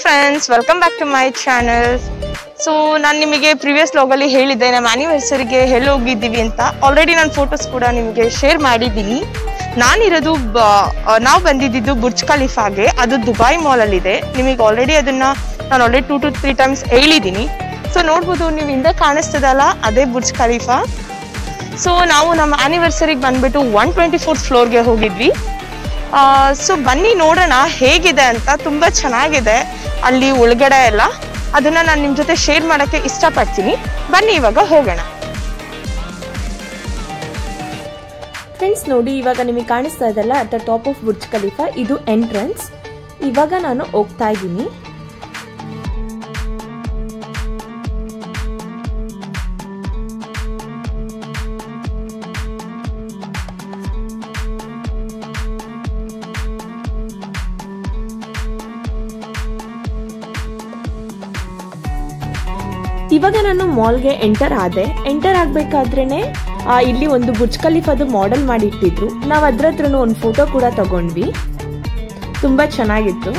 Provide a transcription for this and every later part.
friends welcome back to my channel so ನಾನು ನಿಮಗೆ previous ಲಾಗಲ್ಲಿ ಹೇಳಿದ್ದೆ ನಮ್ಮ ಆ್ಯನಿವರ್ಸರಿಗೆ ಎಲ್ಲಿ ಹೋಗಿದ್ದೀವಿ ಅಂತ ಆಲ್ರೆಡಿ ನಾನು ಫೋಟೋಸ್ ಕೂಡ ನಿಮಗೆ ಶೇರ್ ಮಾಡಿದ್ದೀನಿ ನಾನಿರೋದು ಬ ನಾವು ಬಂದಿದ್ದು ಬುರ್ಜ್ ಖಲೀಫಾಗೆ ಅದು ದುಬೈ ಮಾಲಲ್ಲಿದೆ ನಿಮಗೆ ಆಲ್ರೆಡಿ ಅದನ್ನ ನಾನು already two to three times ಹೇಳಿದ್ದೀನಿ ಸೊ ನೋಡ್ಬೋದು ನೀವು ಹಿಂದೆ ಕಾಣಿಸ್ತದಲ್ಲ ಅದೇ ಬುರ್ಜ್ ಖಲೀಫಾ ಸೊ ನಾವು ನಮ್ಮ ಆ್ಯನಿವರ್ಸರಿಗೆ ಬಂದ್ಬಿಟ್ಟು ಒನ್ ಟ್ವೆಂಟಿ ಫೋರ್ತ್ ಫ್ಲೋರ್ಗೆ ಹೋಗಿದ್ವಿ ಸೊ ಬನ್ನಿ ನೋಡೋಣ ಹೇಗಿದೆ ಅಂತ ತುಂಬ ಚೆನ್ನಾಗಿದೆ ಅಲ್ಲಿ ಒಳಗಡೆ ಎಲ್ಲ ಅದನ್ನ ನಾನು ನಿಮ್ಮ ಜೊತೆ ಶೇರ್ ಮಾಡೋಕ್ಕೆ ಇಷ್ಟಪಡ್ತೀನಿ ಬನ್ನಿ ಇವಾಗ ಹೋಗೋಣ ಫ್ರೆಂಡ್ಸ್ ನೋಡಿ ಇವಾಗ ನಿಮಗೆ ಕಾಣಿಸ್ತಾ ಇದೆಲ್ಲ at the top of Burj Khalifa ಇದು ಎಂಟ್ರೆನ್ಸ್ ಇವಾಗ ನಾನು ಹೋಗ್ತಾ ಇದ್ದೀನಿ ಇವಾಗ ನಾನು ಮಾಲ್ಗೆ ಎಂಟರ್ ಆದೆ ಎಂಟರ್ ಆಗ್ಬೇಕಾದ್ರೇನೆ ಆ, ಇಲ್ಲಿ ಒಂದು ಬುರ್ಜ್ ಖಲೀಫಾದು ಮಾಡೆಲ್ ಮಾಡಿ ಇಟ್ಟಿದ್ರು ನಾವು ಅದ್ರ ಹತ್ರನೂ ಒಂದು ಫೋಟೋ ಕೂಡ ತಗೊಂಡ್ವಿ ತುಂಬಾ ಚೆನ್ನಾಗಿತ್ತು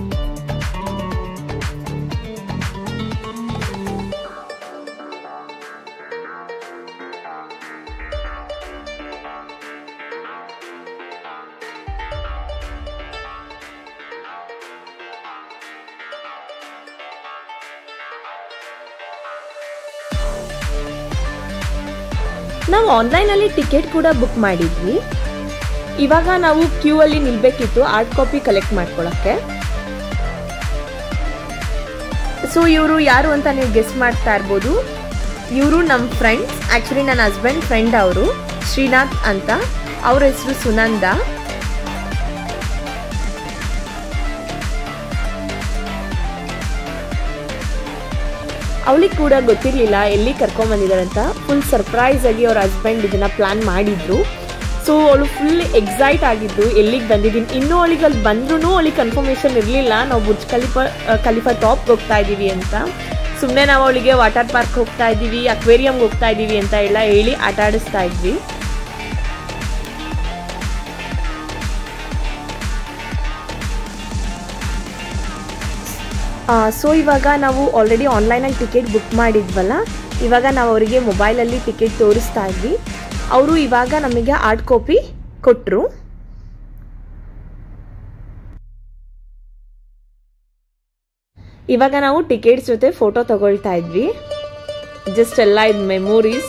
ನಾವು ಆನ್ಲೈನಲ್ಲಿ ಟಿಕೆಟ್ ಕೂಡ ಬುಕ್ ಮಾಡಿದ್ವಿ ಇವಾಗ ನಾವು ಕ್ಯೂ ಅಲ್ಲಿ ನಿಲ್ಬೇಕಿತ್ತು ಆರ್ಟ್ ಕಾಪಿ ಕಲೆಕ್ಟ್ ಮಾಡ್ಕೊಳಕ್ಕೆ ಸೊ ಇವರು ಯಾರು ಅಂತ ನೀವು ಗೆಸ್ ಮಾಡ್ತಾ ಇರ್ಬೋದು ಇವರು ನಮ್ಮ ಫ್ರೆಂಡ್ ಆಕ್ಚುಲಿ ನನ್ನ ಹಸ್ಬೆಂಡ್ ಫ್ರೆಂಡ್ ಅವರು ಶ್ರೀನಾಥ್ ಅಂತ ಅವ್ರ ಹೆಸರು ಸುನಂದ ಅವಳಿಗೆ ಕೂಡ ಗೊತ್ತಿರಲಿಲ್ಲ ಎಲ್ಲಿ ಕರ್ಕೊಂಬಂದಿದ್ದಾರೆ ಅಂತ ಫುಲ್ ಸರ್ಪ್ರೈಸ್ ಆಗಿ ಅವ್ರ ಹಸ್ಬೆಂಡ್ ಇದನ್ನ ಪ್ಲಾನ್ ಮಾಡಿದ್ರು ಸೊ ಅವಳು ಫುಲ್ ಎಕ್ಸೈಟ್ ಆಗಿದ್ದು ಎಲ್ಲಿಗೆ ಬಂದಿದ್ದೀನಿ ಇನ್ನೂ ಅವಳಿಗೆ ಅಲ್ಲಿ ಬಂದ್ರೂ ಅವಳಿಗೆ ಕನ್ಫರ್ಮೇಷನ್ ಇರಲಿಲ್ಲ ನಾವು ಬುರ್ಜ್ ಖಲೀಫಾ ಖಲೀಫಾ ಟಾಪ್ಗೆ ಹೋಗ್ತಾ ಇದ್ದೀವಿ ಅಂತ ಸುಮ್ಮನೆ ನಾವು ಅವಳಿಗೆ ವಾಟರ್ ಪಾರ್ಕ್ ಹೋಗ್ತಾ ಇದ್ದೀವಿ ಅಕ್ವೇರಿಯಂಗೆ ಹೋಗ್ತಾ ಇದ್ದೀವಿ ಅಂತ ಎಲ್ಲ ಹೇಳಿ ಆಟ ಆಡಿಸ್ತಾ ಇದ್ವಿ ಸೊ ಇವಾಗ ನಾವು ಆಲ್ರೆಡಿ ಆನ್ಲೈನಲ್ಲಿ ಟಿಕೆಟ್ ಬುಕ್ ಮಾಡಿದ್ವಲ್ಲ ಇವಾಗ ನಾವು ಅವರಿಗೆ ಮೊಬೈಲಲ್ಲಿ ಟಿಕೆಟ್ ತೋರಿಸ್ತಾ ಇದ್ವಿ ಅವರು ಇವಾಗ ನಮಗೆ ಆರ್ಟ್ ಕಾಪಿ ಕೊಟ್ಟರು ಇವಾಗ ನಾವು ಟಿಕೆಟ್ಸ್ ಜೊತೆ ಫೋಟೋ ತಗೊಳ್ತಾ ಇದ್ವಿ ಜಸ್ಟ್ ಎಲ್ಲ ಇದು ಮೆಮೊರೀಸ್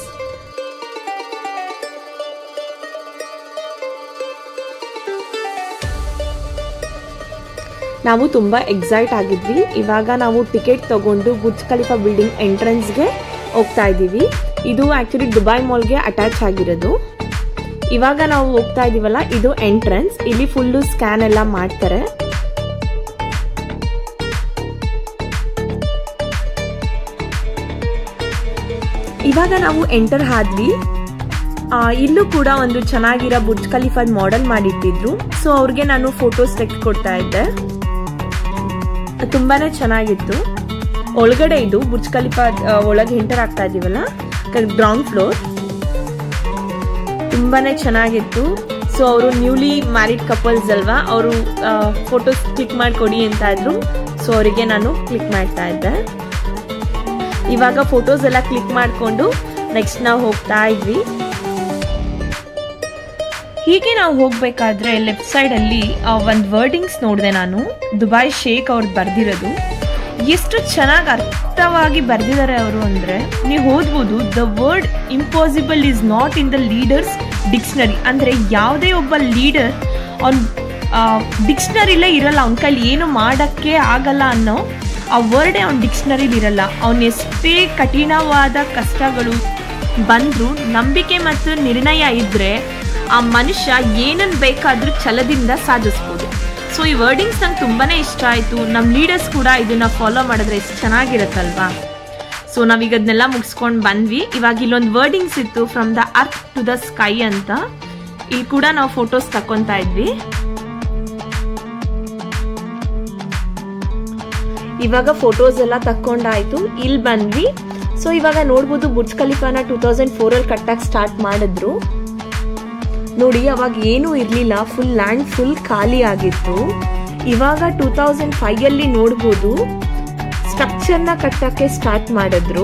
ನಾವು ತುಂಬ ಎಕ್ಸೈಟ್ ಆಗಿದ್ವಿ ಇವಾಗ ನಾವು ಟಿಕೆಟ್ ತಗೊಂಡು ಬುರ್ಜ್ ಖಲೀಫಾ ಬಿಲ್ಡಿಂಗ್ ಎಂಟ್ರೆನ್ಸ್ಗೆ ಹೋಗ್ತಾ ಇದ್ದೀವಿ ಇದು ಆಕ್ಚುಲಿ ದುಬೈ ಮಾಲ್ಗೆ ಅಟ್ಯಾಚ್ ಆಗಿರೋದು ಇವಾಗ ನಾವು ಹೋಗ್ತಾ ಇದೀವಲ್ಲ ಇದು ಎಂಟ್ರೆನ್ಸ್ ಇಲ್ಲಿ ಫುಲ್ಲು ಸ್ಕ್ಯಾನ್ ಎಲ್ಲ ಮಾಡ್ತಾರೆ ಇವಾಗ ನಾವು ಎಂಟರ್ ಆದ್ವಿ ಆ, ಇಲ್ಲೂ ಕೂಡ ಒಂದು ಚೆನ್ನಾಗಿರೋ ಬುರ್ಜ್ ಖಲೀಫಾದ್ ಮಾಡೆಲ್ ಮಾಡಿಟ್ಟಿದ್ರು ಸೊ ಅವ್ರಿಗೆ ನಾನು ಫೋಟೋಸ್ ತೆಗೆದು ಕೊಡ್ತಾ ಇದ್ದೆ ತುಂಬಾನೇ ಚೆನ್ನಾಗಿತ್ತು ಒಳಗಡೆ ಇದು ಬುರ್ಜ್ ಖಲೀಫಾ ಒಳಗೆ ಎಂಟರ್ ಆಗ್ತಾ ಇದೀವಲ್ಲ ಗ್ರೌಂಡ್ ಫ್ಲೋರ್ ತುಂಬಾನೇ ಚೆನ್ನಾಗಿತ್ತು ಸೊ ಅವರು ನ್ಯೂಲಿ ಮ್ಯಾರಿಡ್ ಕಪಲ್ಸ್ ಅಲ್ವಾ ಅವರು ಫೋಟೋಸ್ ಕ್ಲಿಕ್ ಮಾಡಿಕೊಡಿ ಅಂತ ಇದ್ರು ಸೊ ಅವರಿಗೆ ನಾನು ಕ್ಲಿಕ್ ಮಾಡ್ತಾ ಇದ್ದೆ ಇವಾಗ ಫೋಟೋಸ್ ಎಲ್ಲ ಕ್ಲಿಕ್ ಮಾಡಿಕೊಂಡು ನೆಕ್ಸ್ಟ್ ನಾವು ಹೋಗ್ತಾ ಇದ್ವಿ ಹೀಗೆ ನಾವು ಹೋಗ್ಬೇಕಾದ್ರೆ ಲೆಫ್ಟ್ ಸೈಡ್ ಅಲ್ಲಿ ಒಂದು ವರ್ಡಿಂಗ್ಸ್ ನೋಡಿದೆ ನಾನು ದುಬೈ ಶೇಕ್ ಅವ್ರದ್ದು ಬರ್ದಿರೋದು ಎಷ್ಟು ಚೆನ್ನಾಗಿ ಅರ್ಥವಾಗಿ ಬರ್ದಿದ್ದಾರೆ ಅವರು ಅಂದ್ರೆ ನೀವು ಓದ್ಬೋದು the word impossible is not in the leaders dictionary ಅಂದ್ರೆ ಯಾವುದೇ ಒಬ್ಬ ಲೀಡರ್ ಅವ್ನ ಡಿಕ್ಷನರಿಲೇ ಇರಲ್ಲ ಅವನ ಕೈಲಿ ಏನು ಮಾಡಕ್ಕೆ ಆಗಲ್ಲ ಅನ್ನೋ ಆ ವರ್ಡೇ ಅವ್ನ ಡಿಕ್ಷನರಿಲಿ ಇರಲ್ಲ ಅವನ ಎಷ್ಟೇ ಕಠಿಣವಾದ ಕಷ್ಟಗಳು ಬಂದ್ರು ನಂಬಿಕೆ ಮತ್ತು ನಿರ್ಣಯ ಇದ್ರೆ ಆ ಮನುಷ್ಯ ಏನನ್ನು ಬೇಕಾದ್ರೂ ಛಲದಿಂದ ಸಾಧಿಸ್ಬೋದು ಸೊ ಈ ವರ್ಡಿಂಗ್ಸ್ ನಂಗೆ ತುಂಬಾನೇ ಇಷ್ಟ ಆಯಿತು ನಮ್ಮ ಲೀಡರ್ಸ್ ಕೂಡ ಇದನ್ನ ಫಾಲೋ ಮಾಡಿದ್ರೆ ಎಷ್ಟು ಚೆನ್ನಾಗಿರುತ್ತಲ್ವಾ ಸೊ ನಾವೀಗ ಅದನ್ನೆಲ್ಲ ಮುಗಿಸ್ಕೊಂಡು ಬಂದ್ವಿ ಇವಾಗ ಇಲ್ಲೊಂದು ವರ್ಡಿಂಗ್ಸ್ ಇತ್ತು from the earth to the sky ಅಂತ ಇಲ್ಲಿ ಕೂಡ ನಾವು ಫೋಟೋಸ್ ತಕೊಂತಾ ಇದ್ವಿ ಇವಾಗ ಫೋಟೋಸ್ ಎಲ್ಲ ತಕ್ಕೊಂಡಾಯ್ತು ಇಲ್ಲಿ ಬಂದ್ವಿ ಸೊ ಇವಾಗ ನೋಡ್ಬೋದು ಬುರ್ಜ್ ಖಲೀಫಾನ ಟೂ ತೌಸಂಡ್ ಫೋರಲ್ಲಿ ಕಟ್ಟಕ್ಕೆ ಸ್ಟಾರ್ಟ್ ಮಾಡಿದ್ರು ನೋಡಿ ಅವಾಗ ಏನೂ ಇರಲಿಲ್ಲ ಫುಲ್ ಲ್ಯಾಂಡ್ ಫುಲ್ ಖಾಲಿ ಆಗಿತ್ತು ಇವಾಗ ಟೂ ತೌಸಂಡ್ ಫೈವ್ ಅಲ್ಲಿ ನೋಡ್ಬೋದು ಸ್ಟ್ರಕ್ಚರ್ನ ಕಟ್ಟಕ್ಕೆ ಸ್ಟಾರ್ಟ್ ಮಾಡಿದ್ರು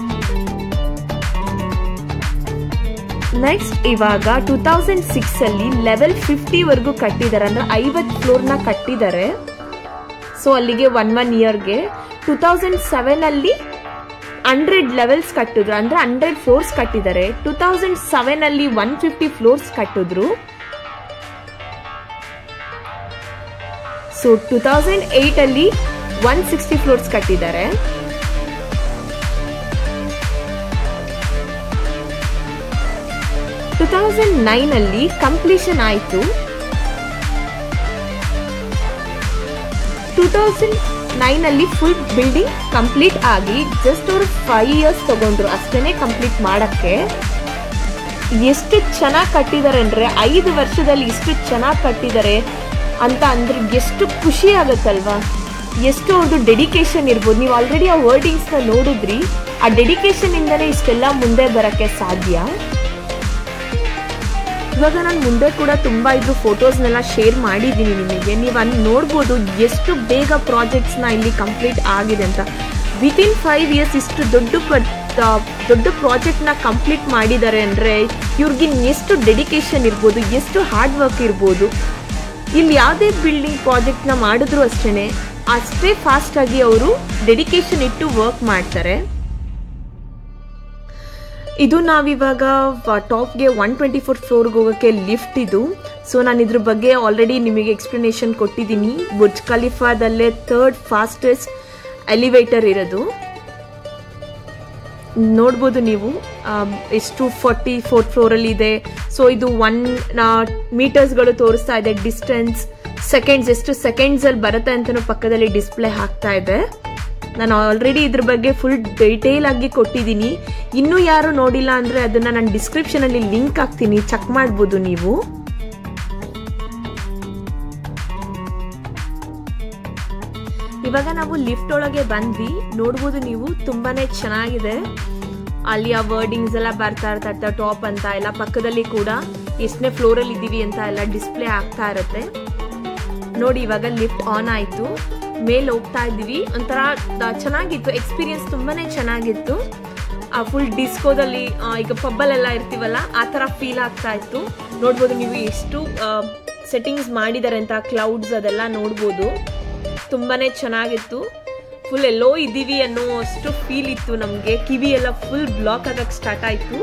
ನೆಕ್ಸ್ಟ್ ಇವಾಗ ಟೂ ತೌಸಂಡ್ ಸಿಕ್ಸ್ ಅಲ್ಲಿ ಲೆವೆಲ್ ಫಿಫ್ಟಿ ವರ್ಗೂ ಕಟ್ಟಿದ್ದಾರೆ ಅಂದ್ರೆ ಐವತ್ ಫ್ಲೋರ್ ನ ಕಟ್ಟಿದ್ದಾರೆ ಸೊ ಅಲ್ಲಿಗೆ ಒನ್ ಒನ್ ಇಯರ್ಗೆ ಟೂ ತೌಸಂಡ್ ಸೆವೆನ್ ಅಲ್ಲಿ ಹಂಡ್ರೆಡ್ ಲೆವೆಲ್ಸ್ ಕಟ್ಟಿದ್ರು ಅಂದ್ರೆ ಹಂಡ್ರೆಡ್ ಫ್ಲೋರ್ಸ್ ಕಟ್ಟಿದ್ದಾರೆ ಟೂ ತೌಸಂಡ್ ಸೆವೆನ್ ಅಲ್ಲಿ ಒನ್ ಫಿಫ್ಟಿ ಫ್ಲೋರ್ಸ್ ಕಟ್ಟಿದ್ರು ಸೊ ಟೂ ತೌಸಂಡ್ ಏಟ್ ಅಲ್ಲಿ ಒನ್ ಸಿಕ್ಸ್ಟಿ ಫ್ಲೋರ್ಸ್ ಕಟ್ಟಿದ್ದಾರೆ ಟೂ ತೌಸಂಡ್ ನೈನ್ ಅಲ್ಲಿ ಕಂಪ್ಲೀಷನ್ ಆಯಿತು ಟೂ ತೌಸಂಡ್ ನೈನ್ ಅಲ್ಲಿ ಫುಲ್ ಬಿಲ್ಡಿಂಗ್ ಕಂಪ್ಲೀಟ್ ಆಗಿ ಜಸ್ಟ್ ಅವರು ಫೈವ್ ಇಯರ್ಸ್ ತಗೊಂಡ್ರು ಅಷ್ಟೇನೆ ಕಂಪ್ಲೀಟ್ ಮಾಡಕ್ಕೆ ಎಷ್ಟು ಚೆನ್ನಾಗಿ ಕಟ್ಟಿದ್ದಾರೆ ಅಂದ್ರೆ ಐದು ವರ್ಷದಲ್ಲಿ ಇಷ್ಟು ಚೆನ್ನಾಗಿ ಕಟ್ಟಿದ್ದಾರೆ ಅಂತ ಅಂದ್ರೆ ಎಷ್ಟು ಖುಷಿ ಆಗುತ್ತಲ್ವಾ ಎಷ್ಟು ಅವ್ರದ್ದು ಡೆಡಿಕೇಶನ್ ಇರ್ಬೋದು ನೀವು ಆಲ್ರೆಡಿ ಆ ವರ್ಡಿಂಗ್ಸ್ನ ನೋಡಿದ್ರಿ ಆ ಡೆಡಿಕೇಶನ್ ಇಂದನೇ ಇಷ್ಟೆಲ್ಲ ಮುಂದೆ ಬರಕ್ಕೆ ಸಾಧ್ಯ ಇವಾಗ ನಾನು ಮುಂದೆ ಕೂಡ ತುಂಬ ಇದ್ರ ಫೋಟೋಸ್ನೆಲ್ಲ ಶೇರ್ ಮಾಡಿದ್ದೀನಿ ನಿಮಗೆ ನೀವು ಅಲ್ಲಿ ನೋಡ್ಬೋದು ಎಷ್ಟು ಬೇಗ ಪ್ರಾಜೆಕ್ಟ್ಸ್ನ ಇಲ್ಲಿ ಕಂಪ್ಲೀಟ್ ಆಗಿದೆ ಅಂತ ವಿತಿನ್ ಫೈವ್ ಇಯರ್ಸ್ ಇಷ್ಟು ದೊಡ್ಡ ಪ್ರ- ದೊಡ್ಡ ಪ್ರಾಜೆಕ್ಟ್ನ ಕಂಪ್ಲೀಟ್ ಮಾಡಿದ್ದಾರೆ ಅಂದರೆ ಇವ್ರಿಗೆ ಎಷ್ಟು ಡೆಡಿಕೇಶನ್ ಇರ್ಬೋದು ಎಷ್ಟು ಹಾರ್ಡ್ ವರ್ಕ್ ಇರ್ಬೋದು ಇಲ್ಲಿ ಯಾವುದೇ ಬಿಲ್ಡಿಂಗ್ ಪ್ರಾಜೆಕ್ಟ್ನ ಮಾಡಿದ್ರು ಅಷ್ಟೇ ಅಷ್ಟೇ ಫಾಸ್ಟಾಗಿ ಅವರು ಡೆಡಿಕೇಶನ್ ಇಟ್ಟು ವರ್ಕ್ ಮಾಡ್ತಾರೆ ಇದು ನಾವಿವಾಗ ಟಾಪ್ಗೆ ಒನ್ ಟ್ವೆಂಟಿ ಫೋರ್ ಫ್ಲೋರ್ಗೆ ಹೋಗೋಕ್ಕೆ ಲಿಫ್ಟ್ ಇದು ಸೊ ನಾನು ಇದ್ರ ಬಗ್ಗೆ ಆಲ್ರೆಡಿ ನಿಮಗೆ ಎಕ್ಸ್ಪ್ಲನೇಷನ್ ಕೊಟ್ಟಿದ್ದೀನಿ ಬುರ್ಜ್ ಖಲೀಫಾದಲ್ಲೇ ಥರ್ಡ್ ಫಾಸ್ಟೆಸ್ಟ್ ಎಲಿವೇಟರ್ ಇರೋದು ನೋಡ್ಬೋದು ನೀವು ಆಮ್, ಎಷ್ಟು ಫಾರ್ಟಿ ಫೋರ್ತ್ ಫ್ಲೋರಲ್ಲಿ ಇದೆ ಸೊ ಇದು ಒನ್ ಮೀಟರ್ಸ್ಗಳು ತೋರಿಸ್ತಾ ಇದೆ ಡಿಸ್ಟೆನ್ಸ್ ಸೆಕೆಂಡ್ಸ್ ಎಷ್ಟು ಸೆಕೆಂಡ್ಸಲ್ಲಿ ಬರುತ್ತೆ ಅಂತಲೂ ಪಕ್ಕದಲ್ಲಿ ಡಿಸ್ಪ್ಲೇ ಆಗ್ತಾ ಇದೆ ನಾನು ಆಲ್ರೆಡಿ ಇದ್ರ ಬಗ್ಗೆ ಫುಲ್ ಡೀಟೇಲ್ ಆಗಿ ಕೊಟ್ಟಿದ್ದೀನಿ ಇನ್ನೂ ಯಾರು ನೋಡಿಲ್ಲ ಅಂದರೆ ಅದನ್ನು ನಾನು ಡಿಸ್ಕ್ರಿಪ್ಷನಲ್ಲಿ ಲಿಂಕ್ ಹಾಕ್ತೀನಿ ಚೆಕ್ ಮಾಡ್ಬೋದು ನೀವು ಇವಾಗ ನಾವು ಲಿಫ್ಟ್ ಒಳಗೆ ಬಂದ್ವಿ ನೋಡ್ಬೋದು ನೀವು ತುಂಬಾನೇ ಚೆನ್ನಾಗಿದೆ ಅಲ್ಲಿ ಆ ವರ್ಡಿಂಗ್ಸ್ ಎಲ್ಲ ಬರ್ತಾ ಇರ್ತಾ ಟಾಪ್ ಅಂತ ಎಲ್ಲ ಪಕ್ಕದಲ್ಲಿ ಕೂಡ ಎಷ್ಟನೇ ಫ್ಲೋರಲ್ಲಿ ಇದ್ದೀವಿ ಅಂತ ಎಲ್ಲ ಡಿಸ್ಪ್ಲೇ ಆಗ್ತಾ ಇರುತ್ತೆ ನೋಡಿ ಇವಾಗ ಲಿಫ್ಟ್ ಆನ್ ಆಯಿತು ಮೇಲೆ ಹೋಗ್ತಾ ಇದ್ದೀವಿ ಒಂಥರ ದ- ಚೆನ್ನಾಗಿತ್ತು ಎಕ್ಸ್ಪೀರಿಯನ್ಸ್ ತುಂಬಾನೇ ಚೆನ್ನಾಗಿತ್ತು ಆ ಫುಲ್ ಡಿಸ್ಕೋದಲ್ಲಿ ಆ, ಈಗ ಪಬ್ಬಲ್ಲೆಲ್ಲ ಇರ್ತೀವಲ್ಲ ಆ ಥರ ಫೀಲ್ ಆಗ್ತಾ ಇತ್ತು ನೋಡ್ಬೋದು ನೀವು ಎಷ್ಟು ಸೆಟ್ಟಿಂಗ್ಸ್ ಮಾಡಿದ್ದಾರೆ ಅಂತ ಕ್ಲೌಡ್ಸ್ ಅದೆಲ್ಲ ನೋಡ್ಬೋದು ತುಂಬಾನೇ ಚೆನ್ನಾಗಿತ್ತು ಫುಲ್ ಎಲ್ಲೋ ಇದ್ದೀವಿ ಅನ್ನೋ ಅಷ್ಟು ಫೀಲ್ ಇತ್ತು ನಮಗೆ ಕಿವಿ ಎಲ್ಲ ಫುಲ್ ಬ್ಲಾಕ್ ಆಗಕ್ಕೆ ಸ್ಟಾರ್ಟ್ ಆಯಿತು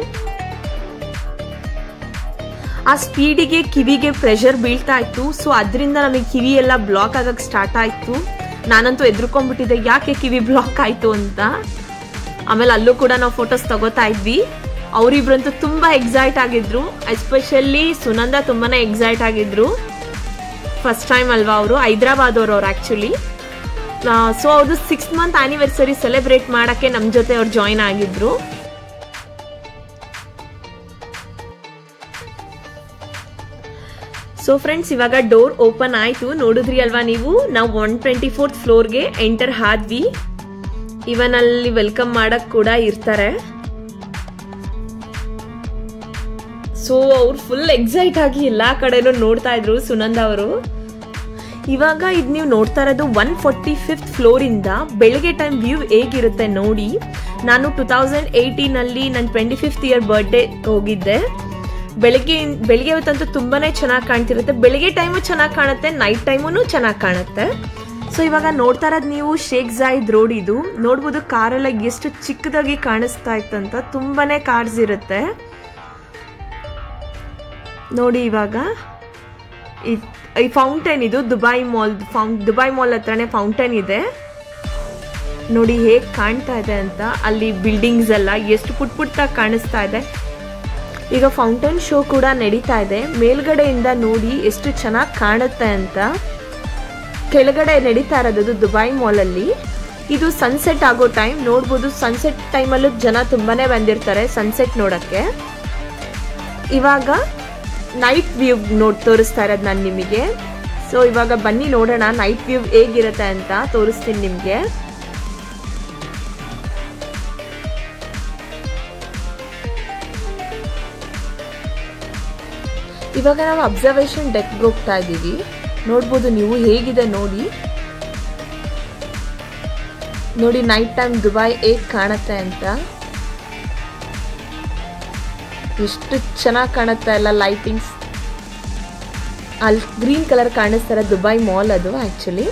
ಆ ಸ್ಪೀಡಿಗೆ ಕಿವಿಗೆ ಪ್ರೆಷರ್ ಬೀಳ್ತಾ ಇತ್ತು ಸೊ ಅದರಿಂದ ನನಗೆ ಕಿವಿ ಎಲ್ಲ ಬ್ಲಾಕ್ ಆಗಕ್ಕೆ ಸ್ಟಾರ್ಟ್ ಆಯಿತು ನಾನಂತೂ ಎದ್ರುಕೊಂಡ್ಬಿಟ್ಟಿದ್ದೆ ಯಾಕೆ ಕಿವಿ ಬ್ಲಾಕ್ ಆಯಿತು ಅಂತ ಆಮೇಲೆ ಅಲ್ಲೂ ಕೂಡ ನಾವು ಫೋಟೋಸ್ ತಗೋತಾ ಇದ್ವಿ ಅವರಿಬ್ರಂತೂ ತುಂಬ ಎಕ್ಸೈಟ್ ಆಗಿದ್ರು ಎಸ್ಪೆಷಲಿ ಸುನಂದ ತುಂಬಾನೇ ಎಕ್ಸೈಟ್ ಆಗಿದ್ರು ಫಸ್ಟ್ ಟೈಮ್ ಅಲ್ವಾ ಅವರು ಹೈದ್ರಾಬಾದ್ ಅವರು ಅವ್ರು ಆ್ಯಕ್ಚುಲಿ ಸೊ ಅವ್ರದ್ದು ಸಿಕ್ಸ್ ಮಂತ್ ಆನಿವರ್ಸರಿ ಸೆಲೆಬ್ರೇಟ್ ಮಾಡೋಕ್ಕೆ ನಮ್ಮ ಜೊತೆ ಅವ್ರು ಜಾಯಿನ್ ಆಗಿದ್ರು ಸೊ ಫ್ರೆಂಡ್ಸ್ ಇವಾಗ ಡೋರ್ ಓಪನ್ ಆಯ್ತು ನೋಡಿದ್ರಿ ಅಲ್ವಾ ನೀವು ನಾವು ಒನ್ ಟ್ವೆಂಟಿ ಫೋರ್ತ್ ಫ್ಲೋರ್ಗೆ ಎಂಟರ್ ಆದ್ವಿ ಇವನ್ ಅಲ್ಲಿ ವೆಲ್ಕಮ್ ಮಾಡಕ್ ಕೂಡ ಇರ್ತಾರೆ ಸೊ ಅವ್ರು ಫುಲ್ ಎಕ್ಸೈಟ್ ಆಗಿ ಎಲ್ಲಾ ಕಡೆನೂ ನೋಡ್ತಾ ಇದ್ರು ಸುನಂದ ಅವರು ಇವಾಗ ಇದು ನೀವು ನೋಡ್ತಾ ಇರೋದು ಒನ್ ಫೋರ್ಟಿ ಫಿಫ್ತ್ ಫ್ಲೋರಿಂದ ಬೆಳಗ್ಗೆ ಟೈಮ್ ವ್ಯೂ ಹೇಗಿರುತ್ತೆ ನೋಡಿ ನಾನು ಟೂ ತೌಸಂಡ್ ಏಯ್ಟೀನಲ್ಲಿ ನನ್ನ ಟ್ವೆಂಟಿ ಫಿಫ್ತ್ ಇಯರ್ ಬರ್ಡೇ ಹೋಗಿದ್ದೆ ಬೆಳಗ್ಗೆ ಬೆಳಿಗ್ಗೆ ಹೊತ್ತಂತೂ ತುಂಬಾನೇ ಚೆನ್ನಾಗಿ ಕಾಣ್ತಿರುತ್ತೆ ಬೆಳಿಗ್ಗೆ ಟೈಮು ಚೆನ್ನಾಗಿ ಕಾಣುತ್ತೆ ನೈಟ್ ಟೈಮು ಚೆನ್ನಾಗಿ ಕಾಣುತ್ತೆ ಸೊ ಇವಾಗ ನೋಡ್ತಾ ಇರೋದು ನೀವು ಶೇಖ್ ಜಾಯಿದ್ ರೋಡ್ ಇದು ನೋಡ್ಬೋದು ಕಾರೆಲ್ಲ ಎಷ್ಟು ಚಿಕ್ಕದಾಗಿ ಕಾಣಿಸ್ತಾ ಇತ್ತಂತ ತುಂಬಾನೇ ಕಾರ್ಸ್ ಇರುತ್ತೆ ನೋಡಿ ಇವಾಗ ಈ- ಈ ಫೌಂಟೇನ್ ಇದು ದುಬೈ ಮಾಲ್ ಫೌಂ ದುಬೈ ಮಾಲ್ ಹತ್ರನೇ ಫೌಂಟೇನ್ ಇದೆ ನೋಡಿ ಹೇಗೆ ಕಾಣ್ತಾ ಇದೆ ಅಂತ ಅಲ್ಲಿ ಬಿಲ್ಡಿಂಗ್ಸ್ ಎಲ್ಲ ಎಷ್ಟು ಪುಟ್ ಪುಟ್ಟಾಗಿ ಕಾಣಿಸ್ತಾ ಇದೆ ಈಗ ಫೌಂಟೇನ್ ಶೋ ಕೂಡ ನಡೀತಾ ಇದೆ ಮೇಲ್ಗಡೆಯಿಂದ ನೋಡಿ ಎಷ್ಟು ಚೆನ್ನಾಗಿ ಕಾಣುತ್ತೆ ಅಂತ ಕೆಳಗಡೆ ನಡೀತಾ ಇರೋದು ದುಬೈ ಮಾಲಲ್ಲಿ ಇದು ಸನ್ಸೆಟ್ ಆಗೋ ಟೈಮ್ ನೋಡ್ಬೋದು ಸನ್ಸೆಟ್ ಟೈಮಲ್ಲೂ ಜನ ತುಂಬಾನೇ ಬಂದಿರ್ತಾರೆ ಸನ್ಸೆಟ್ ನೋಡಕ್ಕೆ ಇವಾಗ ನೈಟ್ ವ್ಯೂ ನೋಡ್ ತೋರಿಸ್ತಾ ಇರೋದು ನಾನು ನಿಮಗೆ ಸೊ ಇವಾಗ ಬನ್ನಿ ನೋಡೋಣ ನೈಟ್ ವ್ಯೂ ಹೇಗಿರುತ್ತೆ ಅಂತ ತೋರಿಸ್ತೀನಿ ನಿಮಗೆ ಇವಾಗ ನಾವು ಅಬ್ಸರ್ವೇಷನ್ ಡೆಕ್ಗೆ ಹೋಗ್ತಾ ಇದ್ದೀವಿ ನೋಡ್ಬೋದು ನೀವು ಹೇಗಿದೆ ನೋಡಿ ನೋಡಿ ನೈಟ್ ಟೈಮ್ ದುಬೈ ಹೇಗೆ ಕಾಣುತ್ತೆ ಅಂತ ಎಷ್ಟು ಚೆನ್ನಾಗಿ ಕಾಣುತ್ತೆ ಎಲ್ಲ ಲೈಟಿಂಗ್ಸ್ ಅಲ್ಲಿ ಗ್ರೀನ್ ಕಲರ್ ಕಾಣಿಸ್ತಾರೆ ದುಬೈ ಮಾಲ್ ಅದು ಆ್ಯಕ್ಚುಲಿ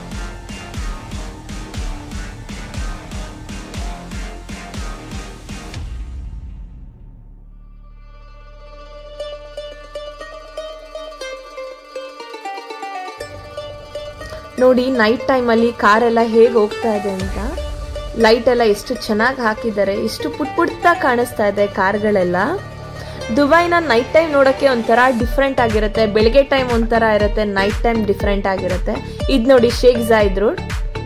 ನೋಡಿ ನೈಟ್ ಟೈಮಲ್ಲಿ ಕಾರೆಲ್ಲ ಹೇಗೆ ಹೋಗ್ತಾ ಇದೆ ಅಂತ ಲೈಟ್ ಎಲ್ಲ ಎಷ್ಟು ಚೆನ್ನಾಗಿ ಹಾಕಿದ್ದಾರೆ ಎಷ್ಟು ಪುಟ್ ಪುಟ್ಟ ಕಾಣಿಸ್ತಾ ಇದೆ ಕಾರ್ಗಳೆಲ್ಲ ದುಬೈನ ನೈಟ್ ಟೈಮ್ ನೋಡೋಕ್ಕೆ ಒಂಥರ ಡಿಫ್ರೆಂಟ್ ಆಗಿರುತ್ತೆ ಬೆಳಗ್ಗೆ ಟೈಮ್ ಒಂಥರ ಇರುತ್ತೆ ನೈಟ್ ಟೈಮ್ ಡಿಫ್ರೆಂಟ್ ಆಗಿರುತ್ತೆ ಇದು ನೋಡಿ ಶೇಖ್ ಜಾಯ್ದ್ ರೋಡ್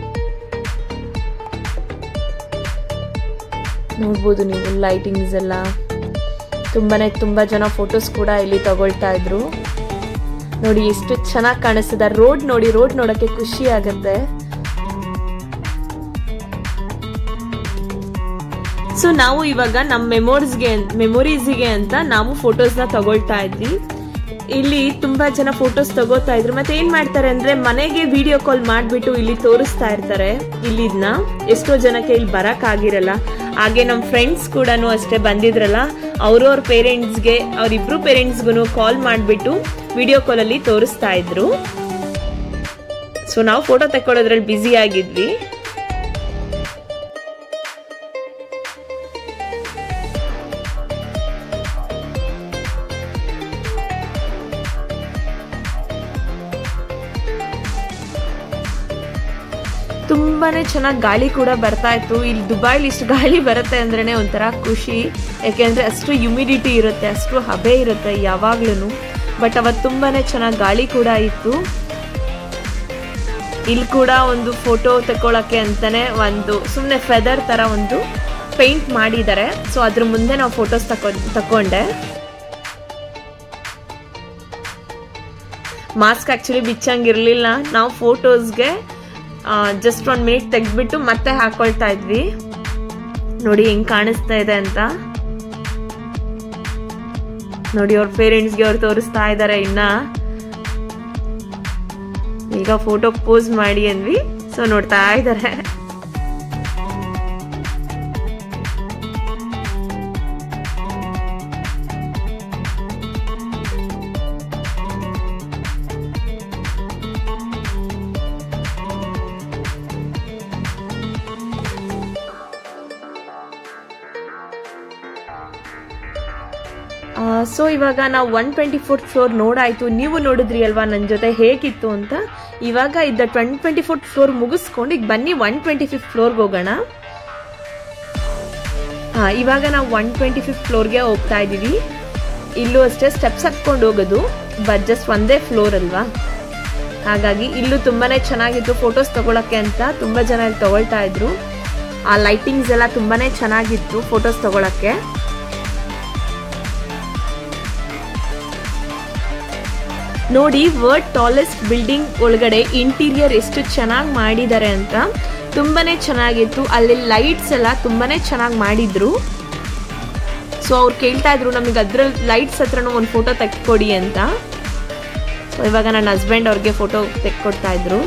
ನೋಡ್ಬೋದು ನೀವು ಲೈಟಿಂಗ್ಸ್ ಎಲ್ಲ ತುಂಬಾನೇ ತುಂಬಾ ಜನ ಫೋಟೋಸ್ ಕೂಡ ಇಲ್ಲಿ ತಗೊಳ್ತಾ ಇದ್ರು ನೋಡಿ ಎಷ್ಟು ಚೆನ್ನಾಗಿ ಕಾಣಿಸ್ತದ ರೋಡ್ ನೋಡಿ ರೋಡ್ ನೋಡಕ್ಕೆ ಖುಷಿ ಆಗುತ್ತೆ ಸೊ ನಾವು ಇವಾಗ ನಮ್ಮ ಮೆಮೋರೀಸ್ಗೆ ಮೆಮೊರೀಸ್ಗೆ ಅಂತ ನಾವು ಫೋಟೋಸ್ನ ತಗೊಳ್ತಾ ಇದ್ವಿ ಇಲ್ಲಿ ತುಂಬಾ ಜನ ಫೋಟೋಸ್ ತಗೋತಾ ಇದ್ರು ಮತ್ತೆ ಏನ್ ಮಾಡ್ತಾರೆ ಅಂದ್ರೆ ಮನೆಗೆ ವಿಡಿಯೋ ಕಾಲ್ ಮಾಡ್ಬಿಟ್ಟು ಇಲ್ಲಿ ತೋರಿಸ್ತಾ ಇರ್ತಾರೆ ಇಲ್ಲಿದ್ನ ಎಷ್ಟೋ ಜನಕ್ಕೆ ಇಲ್ಲಿ ಬರಕ್ ಆಗಿರಲ್ಲ ಹಾಗೆ ನಮ್ಮ ಫ್ರೆಂಡ್ಸ್ ಕೂಡ ಅಷ್ಟೇ ಬಂದಿದ್ರಲ್ಲ ಅವ್ರವ್ರ ಪೇರೆಂಟ್ಸ್ಗೆ ಅವ್ರಿಬ್ರು ಪೇರೆಂಟ್ಸ್ಗೂ ಕಾಲ್ ಮಾಡಿಬಿಟ್ಟು ವಿಡಿಯೋ ಕಾಲಲ್ಲಿ ತೋರಿಸ್ತಾ ಇದ್ರು ಸೊ ನಾವು ಫೋಟೋ ತಕ್ಕೊಳ್ಳೋದ್ರಲ್ಲಿ ಬ್ಯುಸಿ ಆಗಿದ್ವಿ ತುಂಬಾನೇ ಚೆನ್ನಾಗಿ ಗಾಳಿ ಕೂಡ ಬರ್ತಾ ಇತ್ತು ಇಲ್ಲಿ ದುಬೈಲಿ ಇಷ್ಟು ಗಾಳಿ ಬರುತ್ತೆ ಅಂದ್ರೇನೆ ಒಂಥರ ಖುಷಿ ಯಾಕೆಂದ್ರೆ ಅಷ್ಟು ಹ್ಯುಮಿಡಿಟಿ ಇರುತ್ತೆ ಅಷ್ಟು ಹಬೆ ಇರುತ್ತೆ ಯಾವಾಗ್ಲೂ ಬಟ್ ಅವತ್ತು ತುಂಬಾನೇ ಚೆನ್ನಾಗಿ ಗಾಳಿ ಕೂಡ ಇತ್ತು ಇಲ್ಲಿ ಕೂಡ ಒಂದು ಫೋಟೋ ತಗೊಳಕ್ಕೆ ಅಂತಾನೆ ಒಂದು ಸುಮ್ಮನೆ ಫೆದರ್ ತರ ಒಂದು ಪೇಂಟ್ ಮಾಡಿದ್ದಾರೆ ಸೊ ಅದ್ರ ಮುಂದೆ ನಾವು ಫೋಟೋಸ್ ತಕೊ ತಕೊಂಡೆ ಮಾಸ್ಕ್ ಆಕ್ಚುಲಿ ಬಿಚ್ಚಂಗಿರ್ಲಿಲ್ಲ ನಾವು ಫೋಟೋಸ್ಗೆ ಜಸ್ಟ್ ಒಂದು ಮಿನಿಟ್ ತೆಗೆದ್ಬಿಟ್ಟು ಮತ್ತೆ ಹಾಕೊಳ್ತಾ ಇದ್ವಿ ನೋಡಿ ಹೆಂಗ್ ಕಾಣಿಸ್ತಾ ಇದೆ ಅಂತ ನೋಡಿ ಅವ್ರ ಪೇರೆಂಟ್ಸ್ಗೆ ಅವ್ರು ತೋರಿಸ್ತಾ ಇದ್ದಾರೆ ಇನ್ನ ಈಗ ಫೋಟೋ ಪೋಸ್ ಮಾಡಿ ಅಂದ್ವಿ ಸೊ ನೋಡ್ತಾ ಇದ್ದಾರೆ ಸೊ ಇವಾಗ ನಾವು ಒನ್ ಟ್ವೆಂಟಿ ಫೋರ್ತ್ ಫ್ಲೋರ್ ನೋಡಾಯ್ತು ನೀವು ನೋಡಿದ್ರಿ ಅಲ್ವಾ ನನ್ನ ಜೊತೆ ಹೇಗಿತ್ತು ಅಂತ ಇವಾಗ ಇದ್ದ ಟ್ವೆಂಟಿ ಟ್ವೆಂಟಿ ಫೋರ್ತ್ ಫ್ಲೋರ್ ಮುಗಿಸ್ಕೊಂಡು ಈಗ ಬನ್ನಿ ಒನ್ ಟ್ವೆಂಟಿ ಫಿಫ್ತ್ ಫ್ಲೋರ್ಗೆ ಹೋಗೋಣ ಹಾ ಇವಾಗ ನಾವು ಒನ್ ಟ್ವೆಂಟಿ ಫಿಫ್ತ್ ಫ್ಲೋರ್ಗೆ ಹೋಗ್ತಾ ಇದ್ದೀವಿ ಇಲ್ಲೂ ಅಷ್ಟೇ ಸ್ಟೆಪ್ಸ್ ಹತ್ಕೊಂಡು ಹೋಗೋದು ಬಟ್ ಜಸ್ಟ್ ಒಂದೇ ಫ್ಲೋರ್ ಅಲ್ವಾ ಹಾಗಾಗಿ ಇಲ್ಲೂ ತುಂಬಾನೇ ಚೆನ್ನಾಗಿತ್ತು ಫೋಟೋಸ್ ತಗೊಳಕ್ಕೆ ಅಂತ ತುಂಬಾ ಜನ ಇಲ್ಲಿ ತಗೊಳ್ತಾ ಇದ್ರು ಆ ಲೈಟಿಂಗ್ಸ್ ಎಲ್ಲ ತುಂಬಾನೇ ಚೆನ್ನಾಗಿತ್ತು ಫೋಟೋಸ್ ತಗೊಳಕ್ಕೆ ನೋಡಿ ವರ್ಲ್ಡ್ ಟಾಲೆಸ್ಟ್ ಬಿಲ್ಡಿಂಗ್ ಒಳಗಡೆ ಇಂಟೀರಿಯರ್ ಎಷ್ಟು ಚೆನ್ನಾಗಿ ಮಾಡಿದ್ದಾರೆ ಅಂತ ತುಂಬಾನೇ ಚೆನ್ನಾಗಿತ್ತು ಅಲ್ಲಿ ಲೈಟ್ಸ್ ಎಲ್ಲ ತುಂಬಾನೇ ಚೆನ್ನಾಗಿ ಮಾಡಿದ್ರು ಸೊ ಅವ್ರು ಕೇಳ್ತಾ ಇದ್ರು ನಮಗೆ ಅದ್ರಲ್ಲಿ ಲೈಟ್ಸ್ ಹತ್ರನೂ ಒಂದು ಫೋಟೋ ತೆಕ್ಕೊಡಿ ಅಂತ ಸೊ ಇವಾಗ ನನ್ನ ಹಸ್ಬೆಂಡ್ ಅವ್ರಿಗೆ ಫೋಟೋ ತೆಕ್ಕೊಡ್ತಾ ಇದ್ರು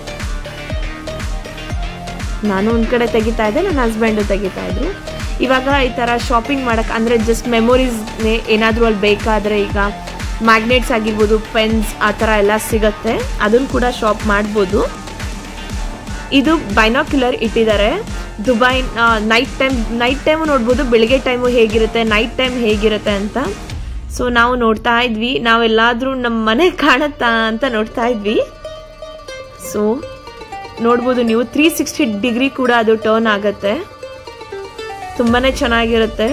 ನಾನು ಒಂದ್ ಕಡೆ ತೆಗಿತಾ ಇದ್ದೆ ನನ್ನ ಹಸ್ಬೆಂಡು ತೆಗಿತಾ ಇದ್ರು ಇವಾಗ ಈ ಥರ ಶಾಪಿಂಗ್ ಮಾಡಕ್ಕೆ ಅಂದರೆ ಜಸ್ಟ್ ಮೆಮೊರೀಸ್ ಏನಾದರೂ ಅಲ್ಲಿ ಬೇಕಾದರೆ ಈಗ ಮ್ಯಾಗ್ನೆಟ್ಸ್ ಆಗಿರ್ಬೋದು ಪೆನ್ಸ್ ಆ ಥರ ಎಲ್ಲ ಸಿಗತ್ತೆ ಅದನ್ನು ಕೂಡ ಶಾಪ್ ಮಾಡ್ಬೋದು ಇದು ಬೈನಾಕ್ಯುಲರ್ ಇಟ್ಟಿದ್ದಾರೆ Dubai night time night time ನೋಡ್ಬೋದು ಬೆಳಿಗ್ಗೆ ಟೈಮು ಹೇಗಿರುತ್ತೆ ನೈಟ್ ಟೈಮ್ ಹೇಗಿರುತ್ತೆ ಅಂತ ಸೊ ನಾವು ನೋಡ್ತಾ ಇದ್ವಿ ನಾವೆಲ್ಲಾದ್ರೂ ನಮ್ಮ ಮನೆ ಕಾಣತ್ತಾ ಅಂತ ನೋಡ್ತಾ ಇದ್ವಿ ಸೊ ನೋಡ್ಬೋದು ನೀವು ತ್ರೀ ಸಿಕ್ಸ್ಟಿ ಡಿಗ್ರಿ ಕೂಡ ಅದು ಟರ್ನ್ ಆಗತ್ತೆ ತುಂಬಾನೇ ಚೆನ್ನಾಗಿರುತ್ತೆ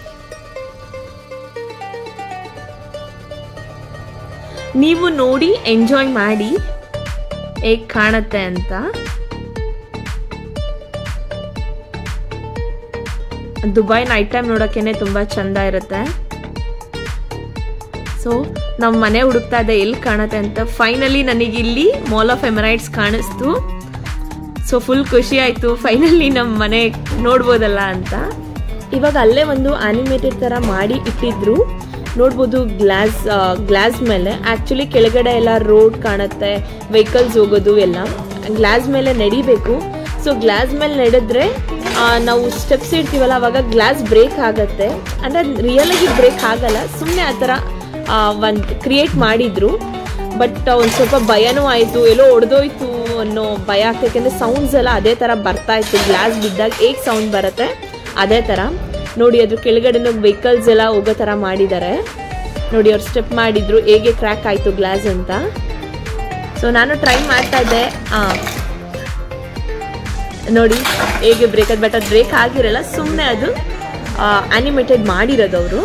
ನೀವು ನೋಡಿ ಎಂಜಾಯ್ ಮಾಡಿ ಹೇಗೆ ಕಾಣತ್ತೆ ಅಂತ ದುಬೈ ನೈಟ್ ಟೈಮ್ ನೋಡೋಕ್ಕೇನೆ ತುಂಬ ಚಂದ ಇರುತ್ತೆ ಸೊ ನಮ್ಮ ಮನೆ ಹುಡುಕ್ತಾ ಇದೆ ಎಲ್ಲಿ ಕಾಣತ್ತೆ ಅಂತ ಫೈನಲಿ ನನಗೆ ಇಲ್ಲಿ ಮಾಲ್ ಆಫ್ ಎಮರೈಟ್ಸ್ ಕಾಣಿಸ್ತು ಸೊ ಫುಲ್ ಖುಷಿ ಆಯಿತು ಫೈನಲಿ ನಮ್ಮ ಮನೆ ನೋಡ್ಬೋದಲ್ಲ ಅಂತ ಇವಾಗ ಅಲ್ಲೇ ಒಂದು ಆನಿಮೇಟೆಡ್ ಥರ ಮಾಡಿ ಇಟ್ಟಿದ್ರು ನೋಡ್ಬೋದು ಗ್ಲಾಸ್ ಗ್ಲಾಸ್ ಮೇಲೆ ಆ್ಯಕ್ಚುಲಿ ಕೆಳಗಡೆ ಎಲ್ಲ ರೋಡ್ ಕಾಣುತ್ತೆ ವೆಹಿಕಲ್ಸ್ ಹೋಗೋದು ಎಲ್ಲ ಗ್ಲಾಸ್ ಮೇಲೆ ನಡಿಬೇಕು ಸೊ ಗ್ಲಾಸ್ ಮೇಲೆ ನಡೆದ್ರೆ ಆ, ನಾವು ಸ್ಟೆಪ್ಸ್ ಇಡ್ತೀವಲ್ಲ ಅವಾಗ ಗ್ಲಾಸ್ ಬ್ರೇಕ್ ಆಗುತ್ತೆ ಅಂದರೆ ರಿಯಲಾಗಿ ಬ್ರೇಕ್ ಆಗಲ್ಲ ಸುಮ್ಮನೆ ಆ ಥರ ಒಂದು ಕ್ರಿಯೇಟ್ ಮಾಡಿದ್ರು ಬಟ್ ಒಂದು ಸ್ವಲ್ಪ ಭಯನೂ ಆಯಿತು ಎಲ್ಲೋ ಒಡೆದೋಯ್ತು ಅನ್ನೋ ಭಯ ಆಗ್ತೈತೆ ಯಾಕೆಂದರೆ ಸೌಂಡ್ಸ್ ಎಲ್ಲ ಅದೇ ಥರ ಬರ್ತಾ ಇತ್ತು ಗ್ಲಾಸ್ ಬಿದ್ದಾಗ ಹೇಗೆ ಸೌಂಡ್ ಬರುತ್ತೆ ಅದೇ ಥರ ನೋಡಿ ಅದ್ರ ಕೆಳಗಡೆನೂ ವೆಹಿಕಲ್ಸ್ ಎಲ್ಲ ಹೋಗೋ ಥರ ಮಾಡಿದ್ದಾರೆ ನೋಡಿ ಅವ್ರು ಸ್ಟೆಪ್ ಮಾಡಿದ್ರು ಹೇಗೆ ಕ್ರ್ಯಾಕ್ ಆಯಿತು ಗ್ಲಾಸ್ ಅಂತ ಸೊ ನಾನು ಟ್ರೈ ಮಾಡ್ತಾ ಇದ್ದೆ ಹಾಂ ನೋಡಿ ಹೇಗೆ ಬ್ರೇಕ್ ಅದು ಬಟ್ ಅದು ಬ್ರೇಕ್ ಆಗಿರಲ್ಲ ಸುಮ್ಮನೆ ಅದು ಆನಿಮೇಟೆಡ್ ಮಾಡಿರೋದು ಅವರು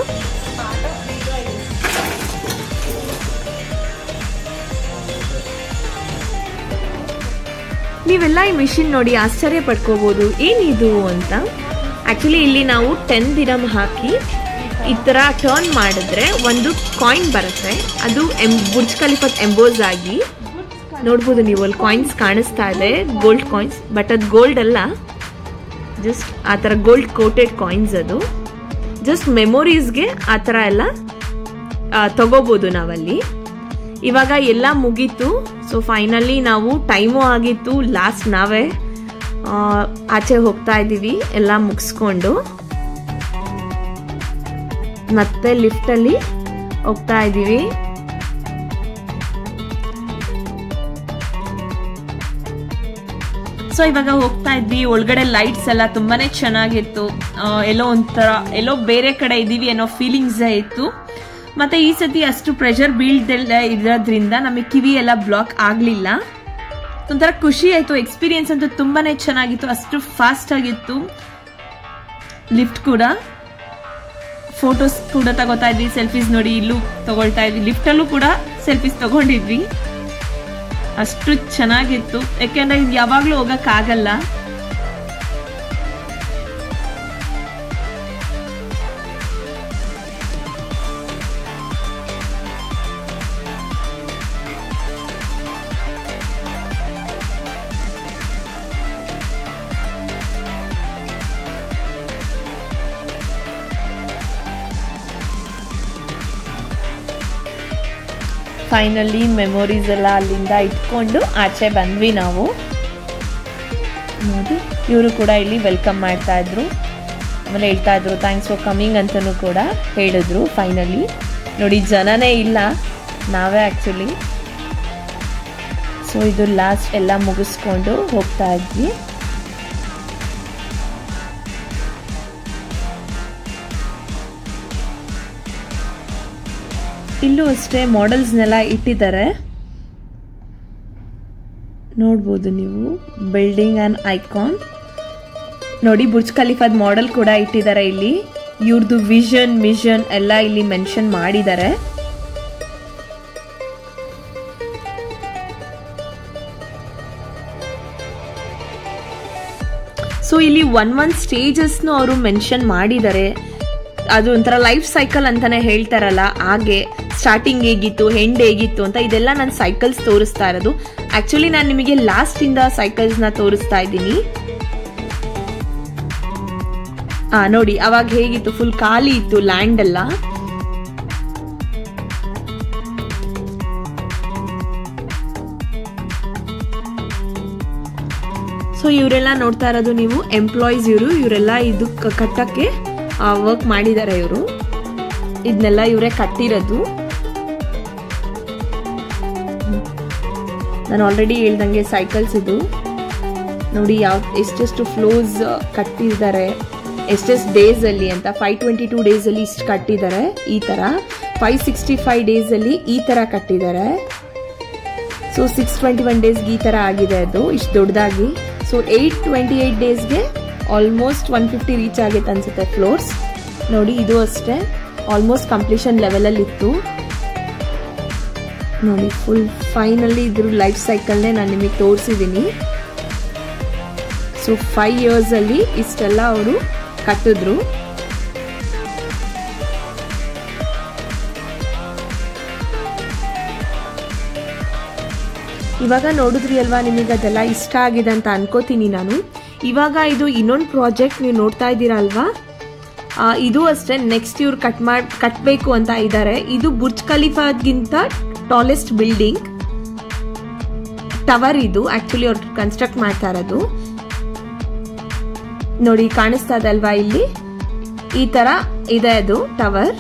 ನೀವೆಲ್ಲ ಈ ಮಿಷಿನ್ ನೋಡಿ ಆಶ್ಚರ್ಯ ಪಡ್ಕೋಬೋದು ಏನಿದು ಅಂತ ಆ್ಯಕ್ಚುಲಿ ಇಲ್ಲಿ ನಾವು ಟೆನ್ ದಿರಮ್ ಹಾಕಿ ಈ ಥರ ಟರ್ನ್ ಮಾಡಿದ್ರೆ ಒಂದು ಕಾಯಿನ್ ಬರುತ್ತೆ ಅದು ಎಂ ಬುರ್ಜ್ ಖಲೀಫತ್ ಎಂಬೋಸ್ ಆಗಿ ನೋಡ್ಬೋದು ನೀವು ಅಲ್ಲಿ ಕಾಯಿನ್ಸ್ ಕಾಣಿಸ್ತಾ ಇದೆ ಗೋಲ್ಡ್ ಕಾಯಿನ್ಸ್ ಬಟ್ ಅದು ಗೋಲ್ಡ್ ಅಲ್ಲ ಜಸ್ಟ್ ಆ ಥರ ಗೋಲ್ಡ್ ಕೋಟೆಡ್ ಕಾಯಿನ್ಸ್ ಅದು ಜಸ್ಟ್ ಮೆಮೊರೀಸ್ಗೆ ಆ ಥರ ಎಲ್ಲ ಆ, ತಗೋಬೋದು ನಾವಲ್ಲಿ ಇವಾಗ ಎಲ್ಲ ಮುಗೀತು ಸೊ ಫೈನಲಿ ನಾವು ಟೈಮು ಆಗಿತ್ತು ಲಾಸ್ಟ್ ನಾವೇ ಆ, ಆಚೆ ಹೋಗ್ತಾ ಇದ್ದೀವಿ ಎಲ್ಲ ಮುಗಿಸ್ಕೊಂಡು ಮತ್ತೆ ಲಿಫ್ಟಲ್ಲಿ ಹೋಗ್ತಾ ಇದ್ದೀವಿ ಸೊ ಇವಾಗ ಹೋಗ್ತಾ ಇದ್ವಿ ಒಳಗಡೆ ಲೈಟ್ಸ್ ಎಲ್ಲ ತುಂಬಾನೇ ಚೆನ್ನಾಗಿತ್ತು ಆ, ಎಲ್ಲೋ ಒಂಥರ ಎಲ್ಲೋ ಬೇರೆ ಕಡೆ ಇದೀವಿ ಅನ್ನೋ ಫೀಲಿಂಗ್ಸ್ ಇತ್ತು ಮತ್ತೆ ಈ ಸತಿ ಅಷ್ಟು ಪ್ರೆಷರ್ ಬೀಳ್ದೆಲ್ಲ ಇರೋದ್ರಿಂದ ನಮಗೆ ಕಿವಿ ಎಲ್ಲ ಬ್ಲಾಕ್ ಆಗ್ಲಿಲ್ಲ ಒಂಥರ ಖುಷಿ ಆಯ್ತು ಎಕ್ಸ್ಪೀರಿಯನ್ಸ್ ಅಂತೂ ತುಂಬಾನೇ ಚೆನ್ನಾಗಿತ್ತು ಅಷ್ಟು ಫಾಸ್ಟ್ ಆಗಿತ್ತು ಲಿಫ್ಟ್ ಕೂಡ ಫೋಟೋಸ್ ಕೂಡ ತಗೋತಾ ಇದ್ವಿ ಸೆಲ್ಫೀಸ್ ನೋಡಿ ಇಲ್ಲೂ ತಗೊಳ್ತಾ ಇದ್ವಿ ಲಿಫ್ಟಲ್ಲೂ ಕೂಡ ಸೆಲ್ಫೀಸ್ ತಗೊಂಡಿದ್ವಿ ಅಷ್ಟು ಚೆನ್ನಾಗಿತ್ತು ಯಾಕೆಂದ್ರೆ ಇದು ಯಾವಾಗಲೂ ಹೋಗಕ್ಕಾಗಲ್ಲ ಫೈನಲಿ ಮೆಮೊರೀಸ್ ಎಲ್ಲ ಅಲ್ಲಿಂದ ಇಟ್ಕೊಂಡು ಆಚೆ ಬಂದ್ವಿ ನಾವು ನೋಡಿ ಇವರು ಕೂಡ ಇಲ್ಲಿ ವೆಲ್ಕಮ್ ಮಾಡ್ತಾ ಇದ್ರು ಆಮೇಲೆ ಹೇಳ್ತಾ ಇದ್ರು ಥ್ಯಾಂಕ್ಸ್ ಫಾರ್ ಕಮಿಂಗ್ ಅಂತಲೂ ಕೂಡ ಹೇಳಿದ್ರು ಫೈನಲಿ ನೋಡಿ ಜನನೇ ಇಲ್ಲ ನಾವೇ ಆ್ಯಕ್ಚುಲಿ ಸೊ ಇದು ಲಾಸ್ಟ್ ಎಲ್ಲ ಮುಗಿಸ್ಕೊಂಡು ಹೋಗ್ತಾ ಇದ್ವಿ ಇಲ್ಲೂ ಅಷ್ಟೇ ಮಾಡೆಲ್ಸ್ನೆಲ್ಲ ಇಟ್ಟಿದ್ದಾರೆ ನೋಡ್ಬೋದು ನೀವು ಬಿಲ್ಡಿಂಗ್ ಆ್ಯಂಡ್ ಐಕಾನ್ ನೋಡಿ ಬುರ್ಜ್ ಖಲೀಫಾದ್ ಮಾಡೆಲ್ ಕೂಡ ಇಟ್ಟಿದ್ದಾರೆ ಇಲ್ಲಿ ಇವ್ರದ್ದು ವಿಷನ್ ಮಿಷನ್ ಎಲ್ಲ ಇಲ್ಲಿ ಮೆನ್ಷನ್ ಮಾಡಿದ್ದಾರೆ ಸೊ ಇಲ್ಲಿ ಒನ್ ಒನ್ ಸ್ಟೇಜಸ್ನು ಅವರು ಮೆನ್ಷನ್ ಮಾಡಿದ್ದಾರೆ ಅದು ಒಂಥರ ಲೈಫ್ ಸೈಕಲ್ ಅಂತಾನೆ ಹೇಳ್ತಾರಲ್ಲ ಹಾಗೆ ಸ್ಟಾರ್ಟಿಂಗ್ ಹೇಗಿತ್ತು ಹೆಂಡ್ ಹೇಗಿತ್ತು ಅಂತ ಇದೆಲ್ಲ ನಾನು ಸೈಕಲ್ಸ್ ತೋರಿಸ್ತಾ ಇರೋದು ಆಕ್ಚುಲಿ ನಾನು ನಿಮಗೆ ಲಾಸ್ಟ್ ಇಂದ ಸೈಕಲ್ಸ್ ನ ತೋರಿಸ್ತಾ ಇದ್ದೀನಿ ಆ ನೋಡಿ ಅವಾಗ ಹೇಗಿತ್ತು ಫುಲ್ ಖಾಲಿ ಇತ್ತು ಲ್ಯಾಂಡ್ ಎಲ್ಲ ಸೊ ಇವರೆಲ್ಲ ನೋಡ್ತಾ ಇರೋದು ನೀವು ಎಂಪ್ಲಾಯೀಸ್ ಇವರು ಇವರೆಲ್ಲ ಇದು ಕ- ಕಟ್ಟಕ್ಕೆ ವರ್ಕ್ ಮಾಡಿದ್ದಾರೆ ಇವರು ಇದನ್ನೆಲ್ಲ ಇವರೇ ಕಟ್ಟಿರೋದು ನಾನು ಆಲ್ರೆಡಿ ಹೇಳ್ದಂಗೆ ಸೈಕಲ್ಸ್ ಇದು ನೋಡಿ ಯಾವ ಎಷ್ಟೆಷ್ಟು ಫ್ಲೋಸ್ ಕಟ್ಟಿದ್ದಾರೆ ಎಷ್ಟೆಷ್ಟು ಡೇಸ್ ಅಲ್ಲಿ ಅಂತ ಫೈವ್ ಟ್ವೆಂಟಿ ಟೂ ಡೇಸ್ ಅಲ್ಲಿ ಇಷ್ಟು ಕಟ್ಟಿದ್ದಾರೆ ಈ ತರ ಫೈವ್ ಸಿಕ್ಸ್ಟಿ ಫೈವ್ ಡೇಸ್ ಅಲ್ಲಿ ಈ ತರ ಕಟ್ಟಿದ್ದಾರೆ ಸೊ ಸಿಕ್ಸ್ ಟ್ವೆಂಟಿ ಒನ್ ಡೇಸ್ಗೆ ಈ ಥರ ಆಗಿದೆ ಅದು ಇಷ್ಟು ದೊಡ್ಡದಾಗಿ ಸೊ ಏಯ್ಟ್ ಟ್ವೆಂಟಿ ಏಯ್ಟ್ ಡೇಸ್ಗೆ ಆಲ್ಮೋಸ್ಟ್ ಒನ್ ಫಿಫ್ಟಿ ರೀಚ್ ಆಗೈತೆ ಅನ್ಸುತ್ತೆ ಫ್ಲೋರ್ಸ್ ನೋಡಿ ಇದು ಅಷ್ಟೇ ಆಲ್ಮೋಸ್ಟ್ ಕಂಪ್ಲೀಷನ್ ಲೆವೆಲಲ್ಲಿ ಇತ್ತು ನೋಡಿ ಫುಲ್ ಫೈನಲಿ ಇದ್ರ ಲೈಫ್ ಸೈಕಲ್ನೇ ನಾನು ನಿಮಗೆ ತೋರಿಸಿದ್ದೀನಿ ಸೊ ಫೈವ್ ಇಯರ್ಸಲ್ಲಿ ಇಷ್ಟೆಲ್ಲ ಅವರು ಕಟ್ಟಿದ್ರು ಇವಾಗ ನೋಡಿದ್ರಿ ಅಲ್ವಾ ನಿಮಗೆ ಅದೆಲ್ಲ ಇಷ್ಟ ಆಗಿದೆ ಅಂತ ಅನ್ಕೋತೀನಿ ನಾನು ಇವಾಗ ಇದು ಇನ್ನೊಂದು ಪ್ರಾಜೆಕ್ಟ್ ನೀವು ನೋಡ್ತಾ ಇದ್ದೀರಾ ಅಲ್ವಾ ಆ, ಇದು ಅಷ್ಟೇ ನೆಕ್ಸ್ಟ್ ಇವ್ರು ಕಟ್ ಮಾಡಿ ಕಟ್ಟಬೇಕು ಅಂತ ಇದ್ದಾರೆ ಇದು ಬುರ್ಜ್ ಖಲೀಫಾದ್ಗಿಂತ ಟಾಲೆಸ್ಟ್ ಬಿಲ್ಡಿಂಗ್ ಟವರ್ ಇದು ಆಕ್ಚುಲಿ ಅವ್ರು ಕನ್ಸ್ಟ್ರಕ್ಟ್ ಮಾಡ್ತಾ ಇರೋದು ನೋಡಿ ಕಾಣಿಸ್ತಾ ಇದೆ ಅಲ್ವಾ ಇಲ್ಲಿ ಈ ತರ ಇದೆ ಅದು ಟವರ್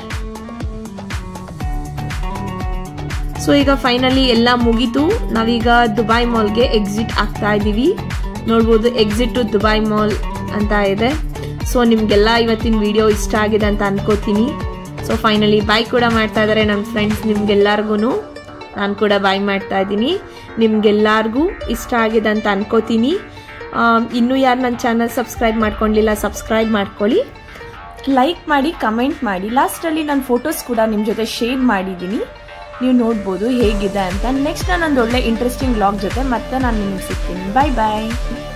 ಸೊ ಈಗ ಫೈನಲಿ ಎಲ್ಲ ಮುಗೀತು ನಾವೀಗ ದುಬೈ ಮಾಲ್ಗೆ ಎಕ್ಸಿಟ್ ಆಗ್ತಾ ಇದ್ದೀವಿ ನೋಡ್ಬೋದು ಎಕ್ಸಿಟ್ ಟು ದುಬೈ ಮಾಲ್ ಅಂತ ಇದೆ ಸೊ ನಿಮ್ಗೆಲ್ಲ ಇವತ್ತಿನ ವಿಡಿಯೋ ಇಷ್ಟ ಆಗಿದೆ ಅಂತ ಅನ್ಕೋತೀನಿ ಸೊ ಫೈನಲಿ ಬಾಯ್ ಕೂಡ ಮಾಡ್ತಾ ಇದ್ದಾರೆ ನನ್ನ ಫ್ರೆಂಡ್ಸ್ ನಿಮ್ಗೆಲ್ಲರಿಗೂ ನಾನು ಕೂಡ ಬಾಯ್ ಮಾಡ್ತಾ ಇದ್ದೀನಿ ನಿಮ್ಗೆಲ್ಲರಿಗೂ ಇಷ್ಟ ಆಗಿದೆ ಅಂತ ಅನ್ಕೋತೀನಿ ಆಮ್, ಇನ್ನೂ ಯಾರು ನನ್ನ ಚಾನಲ್ ಸಬ್ಸ್ಕ್ರೈಬ್ ಮಾಡ್ಕೊಂಡಿಲ್ಲ ಸಬ್ಸ್ಕ್ರೈಬ್ ಮಾಡ್ಕೊಳ್ಳಿ ಲೈಕ್ ಮಾಡಿ ಕಮೆಂಟ್ ಮಾಡಿ ಲಾಸ್ಟಲ್ಲಿ ನನ್ನ ಫೋಟೋಸ್ ಕೂಡ ನಿಮ್ಮ ಜೊತೆ ಶೇರ್ ಮಾಡಿದ್ದೀನಿ ನೀವು ನೋಡ್ಬೋದು ಹೇಗಿದೆ ಅಂತ ನೆಕ್ಸ್ಟ್ ನಾನು ಒಂದು ಒಳ್ಳೆ ಇಂಟ್ರೆಸ್ಟಿಂಗ್ ಬ್ಲಾಗ್ ಜೊತೆ ಮತ್ತೆ ನಾನು ನಿಮಗೆ ಸಿಗ್ತೀನಿ ಬಾಯ್ ಬಾಯ್